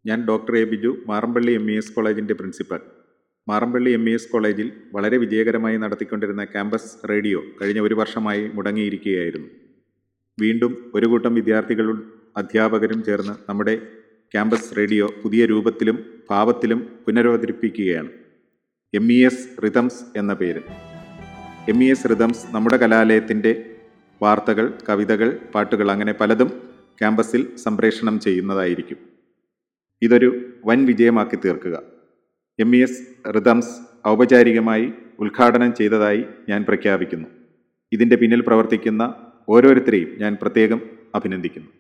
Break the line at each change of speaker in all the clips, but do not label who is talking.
ഞാൻ doctor A Biju Marampally M E S കോളേജിൻ്റെ principal Marampally M E S കോളേജിൽ വളരെ വിജയകരമായി നടത്തിക്കൊണ്ടിരുന്ന ക്യാമ്പസ് റേഡിയോ കഴിഞ്ഞ ഒരു വർഷമായി മുടങ്ങിയിരിക്കുകയായിരുന്നു വീണ്ടും ഒരു കൂട്ടം വിദ്യാർത്ഥികളും അധ്യാപകരും ചേർന്ന് നമ്മുടെ ക്യാമ്പസ് റേഡിയോ പുതിയ രൂപത്തിലും ഭാവത്തിലും പുനരവതരിപ്പിക്കുകയാണ് എം ഇ എസ് റിതംസ് എന്ന പേര് എം ഇ എസ് റിതംസ് നമ്മുടെ കലാലയത്തിൻ്റെ വാർത്തകൾ കവിതകൾ പാട്ടുകൾ അങ്ങനെ പലതും ക്യാമ്പസിൽ സംപ്രേഷണം ചെയ്യുന്നതായിരിക്കും ഇതൊരു വൻ വിജയമാക്കി തീർക്കുക എം ഇ എസ് റിതംസ് ഔപചാരികമായി ഉദ്ഘാടനം ചെയ്തതായി ഞാൻ പ്രഖ്യാപിക്കുന്നു ഇതിൻ്റെ പിന്നിൽ പ്രവർത്തിക്കുന്ന ഓരോരുത്തരെയും ഞാൻ പ്രത്യേകം അഭിനന്ദിക്കുന്നു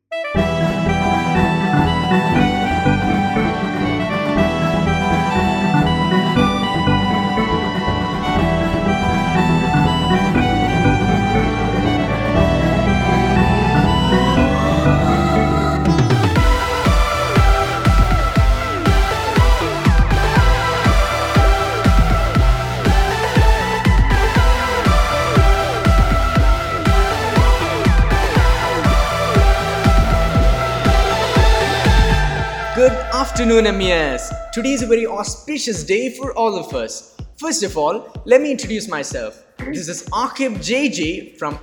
Good afternoon, MES. Today is a very auspicious day for all of us. First of all, let me introduce myself. This is Akib JJ from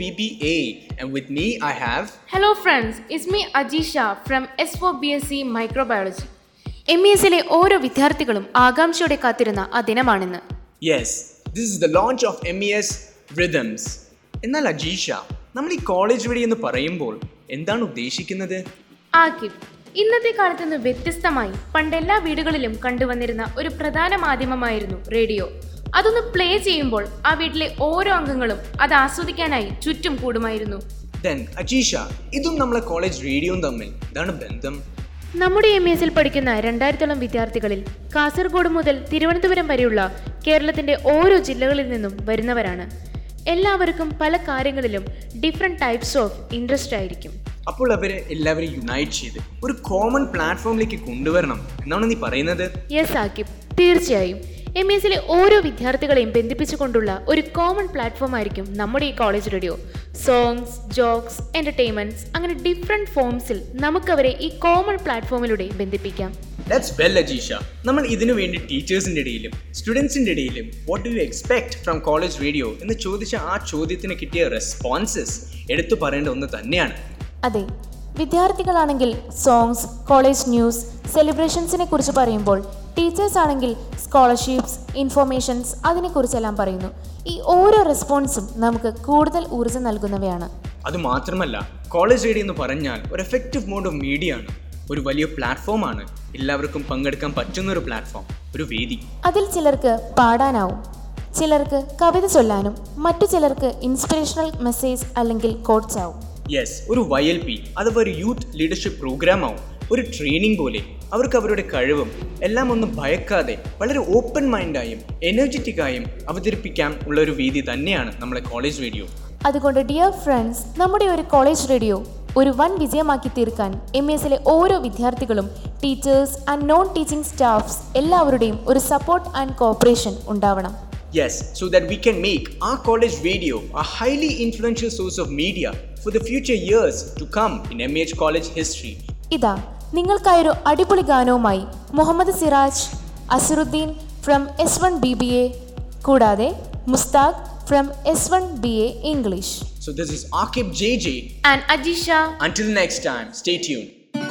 S4BBA, and with me I have.
Hello friends, it's me Ajisha from S4BSc Microbiology. M E എസിലെ ഓരോ വിദ്യാർത്ഥികളും ആകാംക്ഷയോടെ കാത്തിരുന്ന ആ ദിനമാണിന്ന്
Yes, this is the launch of MES Rhythms. എന്നാൽ അജീഷ നമ്മൾ ഈ college വഴി എന്ന് പറയുമ്പോൾ എന്താണ് ഉദ്ദേശിക്കുന്നത്
ആക്കിബ് ഇന്നത്തെ കാലത്ത് നിന്ന് വ്യത്യസ്തമായി പണ്ടെല്ലാ വീടുകളിലും കണ്ടുവന്നിരുന്ന ഒരു പ്രധാന മാധ്യമമായിരുന്നു റേഡിയോ അതൊന്ന് പ്ലേ ചെയ്യുമ്പോൾ ആ വീട്ടിലെ ഓരോ അംഗങ്ങളും അത് ആസ്വദിക്കാനായി ചുറ്റും കൂടുമായിരുന്നു
ദെൻ അജീഷ ഇതും നമ്മളെ കോളേജ് റേഡിയോയും തമ്മിൽ ഇതാണ് ബന്ധം
നമ്മുടെ എം എസിൽ പഠിക്കുന്ന രണ്ടായിരത്തോളം വിദ്യാർത്ഥികളിൽ കാസർഗോഡ് മുതൽ തിരുവനന്തപുരം വരെയുള്ള കേരളത്തിന്റെ ഓരോ ജില്ലകളിൽ നിന്നും വരുന്നവരാണ് എല്ലാവർക്കും പല കാര്യങ്ങളിലും ഡിഫറെൻറ്റ് ടൈപ്സ് ഓഫ് ഇൻട്രസ്റ്റ് ആയിരിക്കും
അപ്പോൾ അവരെ എല്ലാവരും യുണൈറ്റ് ചെയ്ത് ഒരു കോമൺ പ്ലാറ്റ്ഫോമിലേക്ക് കൊണ്ടുവരണം എന്നാണ് നീ പറയുന്നത്
യെസ് ആക്കിബ് തീർച്ചയായും എം എസിലെ ഓരോ വിദ്യാർത്ഥികളെയും ബന്ധിപ്പിച്ചുകൊണ്ടുള്ള ഒരു കോമൺ പ്ലാറ്റ്ഫോം ആയിരിക്കും നമ്മുടെ ഈ college radio songs jokes entertainments അങ്ങനെ ഡിഫറെൻറ്റ് ഫോംസിൽ നമുക്കവരെ ഈ കോമൺ പ്ലാറ്റ്ഫോമിലൂടെ ബന്ധിപ്പിക്കാം
ദാറ്റ്സ് വെൽ അജീഷ നമ്മൾ ഇതിനു വേണ്ടി ടീച്ചേഴ്സിൻ്റെ ഇടയിലും സ്റ്റുഡൻസിൻ്റെ ഇടയിലും what do you expect from college radio എന്ന് ചോദിച്ച ആ ചോദ്യത്തിന് കിട്ടിയ റെസ്പോൺസസ് എടുത്തു പറയേണ്ട ഒന്ന് തന്നെയാണ്
അതെ വിദ്യാർത്ഥികളാണെങ്കിൽ സോങ്സ് കോളേജ് ന്യൂസ് സെലിബ്രേഷൻസിനെ കുറിച്ച് പറയുമ്പോൾ ടീച്ചേഴ്സ് ആണെങ്കിൽ സ്കോളർഷിപ്സ് ഇൻഫോർമേഷൻസ് അതിനെക്കുറിച്ചെല്ലാം പറയുന്നു ഈ ഓരോ റെസ്പോൺസും നമുക്ക് കൂടുതൽ ഊർജ്ജം നൽകുന്നവയാണ്
അതുമാത്രമല്ല കോളേജ് റേഡിയോ എന്ന് പറഞ്ഞാൽ ഒരു എഫക്റ്റീവ് മോഡ് ഓഫ് മീഡിയ ആണ് ഒരു വലിയ പ്ലാറ്റ്ഫോമാണ് എല്ലാവർക്കും പങ്കെടുക്കാൻ പറ്റുന്ന ഒരു പ്ലാറ്റ്ഫോം ഒരു വേദി
അതിൽ ചിലർക്ക് പാടാനാവും ചിലർക്ക് കവിത ചൊല്ലാനും മറ്റു ചിലർക്ക് ഇൻസ്പിറേഷണൽ മെസ്സേജ് അല്ലെങ്കിൽ കോട്ട്സ് ആവും
യെസ് ഒരു വൈ എൽ പി അഥവാ ഒരു യൂത്ത് ലീഡർഷിപ്പ് പ്രോഗ്രാം ആവും ഒരു ട്രെയിനിങ് പോലെ അവർക്ക് അവരുടെ കഴിവും എല്ലാം ഒന്നും ഭയക്കാതെ വളരെ ഓപ്പൺ മൈൻഡായും എനർജറ്റിക്കായും അവതരിപ്പിക്കാൻ ഉള്ള ഒരു വേദി തന്നെയാണ് നമ്മളെ കോളേജ് റേഡിയോ
അതുകൊണ്ട് ഡിയർ ഫ്രണ്ട്സ് നമ്മുടെ ഒരു കോളേജ് റേഡിയോ ഒരു വൻ വിജയമാക്കി തീർക്കാൻ എം എസിലെ ഓരോ വിദ്യാർത്ഥികളും teachers and non teaching staffs എല്ലാവരുടെയും ഒരു സപ്പോർട്ട് ആൻഡ് കോപ്പറേഷൻ ഉണ്ടാവണം
Yes, so that we can make our college radio a highly influential source of media for the future years to come in MH College history.
ഇതാ നിങ്ങൾക്കായൊരു അടിപൊളി ഗാനവുമായി Muhammad Siraj Azharuddin from S one B B A കൂടാതെ Mustaq from S one B A English
So this is Akib JJ.
And Ajisha
Until next time, stay tuned.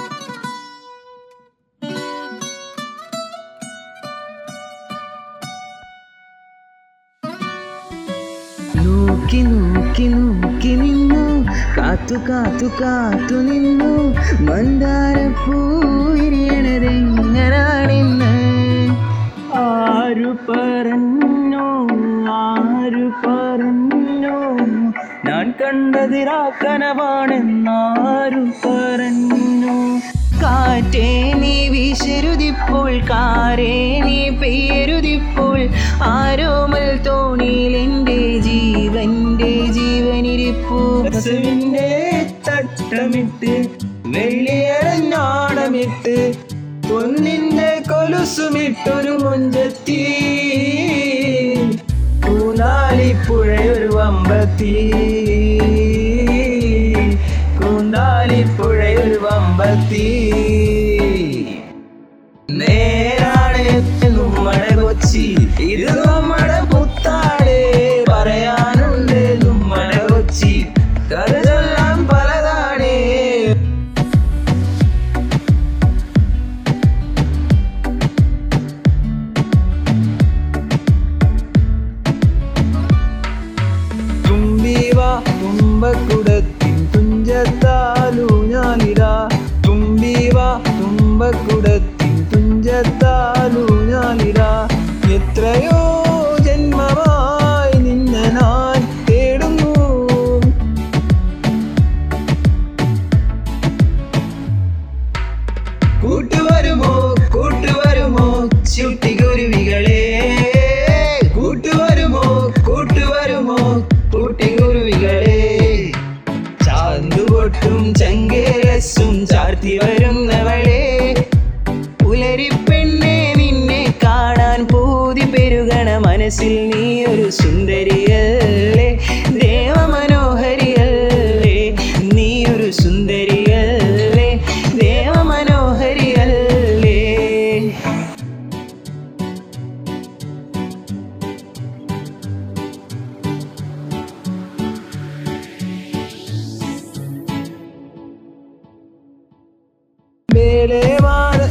നോക്കി നോക്കി നോക്കി നിന്നു കാത്തു കാത്തു കാത്തു നിന്നു മന്ദാരപ്പൂരിയണതെങ്ങനാണിന്ന് ആരു പറഞ്ഞോ ആരു പറഞ്ഞോ ഞാൻ കണ്ടതിരാ കനവാണെന്നാരു പറഞ്ഞു കാറ്റേ നീ വീശരുതിപ്പോൾ കാരേ നീ പെയ്യരുതിപ്പോൾ ആരോമൽ തോണിയിൽ എൻ്റെ ജീവന്റെ ജീവനിരിപ്പു ബസുവിൻ്റെ തട്ടമിട്ട് വെള്ളിയരഞ്ഞാണമിട്ട് പൊന്നിന്റെ കൊലുസുമിട്ടൊരു മുഞ്ചത്തി കൂനാലിപ്പുഴയൊരു വമ്പത്തി കൂന്താലിപ്പുഴയൊരു വമ്പത്തി ഇത് നമ്മുടെ പുത്താടേ പറയാനുണ്ട് നമ്മുടെ കൊച്ചി കഥ ചൊല്ലാൻ പലതാടേ തുമ്പിവ തുമ്പക്കുടത്തിൻ തുഞ്ചത്താലൂഞ്ഞാലിട തുമ്പിവ തുമ്പക്കുടത്തിൻ തുഞ്ചത്താലൂഞ്ഞാലിട എത്രയോ ജന്മമായി നിന്നെ ഞാൻ തേടുന്നു കൂട്ടുവരുമോ കൂട്ടുവരുമോ ചുട്ടിക്കുരുവികളെ കൂട്ടുവരുമോ കൂട്ടുവരുമോ കൂട്ടിക്കുരുവികളെ ചാന്തുപൊട്ടും ചങ്കേലസും ചാർത്തി വരുന്നവളെ പുലരിപ്പെണ്ണെ നിന്നെ കാണാൻ പൂതി പെരുകണ മനസ്സിൽ നീ ഒരു സുന്ദരിയല്ലേ ദേവമനോഹരിയല്ലേ നീ ഒരു സുന്ദരിയല്ലേ ദേവമനോഹരിയല്ലേ മേലെ മാന